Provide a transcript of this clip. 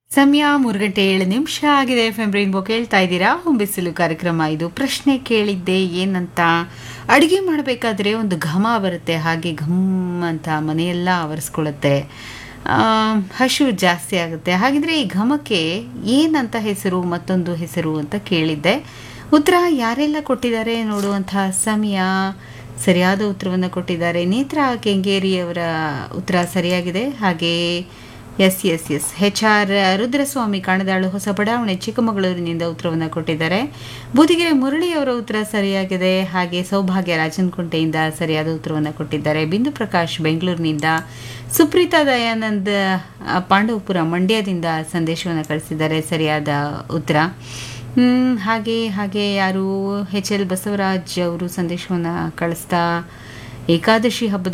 ಸಮಯ ಮೂರು ಗಂಟೆ ಏಳು ನಿಮಿಷ ಆಗಿದೆ ಎಫ್ ಎಂ ರೈನ್ಬೋ ಕೇಳ್ತಾ ಇದ್ದೀರಾ ಹೊಂಬಿಸಿಲು ಕಾರ್ಯಕ್ರಮ ಇದು ಪ್ರಶ್ನೆ ಕೇಳಿದ್ದೆ ಏನಂತ ಅಡುಗೆ ಮಾಡಬೇಕಾದ್ರೆ ಒಂದು ಘಮ ಬರುತ್ತೆ ಹಾಗೆ ಘಮ್ ಅಂತ ಮನೆಯೆಲ್ಲ ಆವರಿಸ್ಕೊಳ್ಳುತ್ತೆ ಆ, ಹಶು ಜಾಸ್ತಿ ಆಗುತ್ತೆ ಹಾಗಿದ್ರೆ ಈ ಘಮಕ್ಕೆ ಏನಂತ ಹೆಸರು ಮತ್ತೊಂದು ಹೆಸರು ಅಂತ ಕೇಳಿದ್ದೆ ಉತ್ತರ ಯಾರೆಲ್ಲ ಕೊಟ್ಟಿದ್ದಾರೆ ನೋಡುವಂತಹ ಸಮಯ ಸರಿಯಾದ ಉತ್ತರವನ್ನು ಕೊಟ್ಟಿದ್ದಾರೆ ನೇತ್ರ ಕೆಂಗೇರಿಯವರ ಉತ್ತರ ಸರಿಯಾಗಿದೆ ಹಾಗೆ S S S H R Rudraswamy Kanadalu ಹೊಸ ಬಡಾವಣೆ ಚಿಕ್ಕಮಗಳೂರಿನಿಂದ ಉತ್ತರವನ್ನು ಕೊಟ್ಟಿದ್ದಾರೆ ಬೂದಿಗೆರೆ ಮುರಳಿಯವರ ಉತ್ತರ ಸರಿಯಾಗಿದೆ ಹಾಗೆ ಸೌಭಾಗ್ಯ ರಾಜನಕುಂಟೆಯಿಂದ ಸರಿಯಾದ ಉತ್ತರವನ್ನು ಕೊಟ್ಟಿದ್ದಾರೆ ಬಿಂದು ಪ್ರಕಾಶ್ ಬೆಂಗಳೂರಿನಿಂದ ಸುಪ್ರೀತಾ ದಯಾನಂದ್ ಆ, ಪಾಂಡವಪುರ ಮಂಡ್ಯದಿಂದ ಸಂದೇಶವನ್ನು ಕಳಿಸಿದ್ದಾರೆ ಸರಿಯಾದ ಉತ್ತರ ಹ್ಮ್, ಹಾಗೆ ಹಾಗೆ ಯಾರು ಎಚ್ ಎಲ್ ಬಸವರಾಜ್ ಅವರು ಸಂದೇಶವನ್ನು ಕಳಿಸ್ತಾ ಏಕಾದಶಿ ಹಬ್ಬದ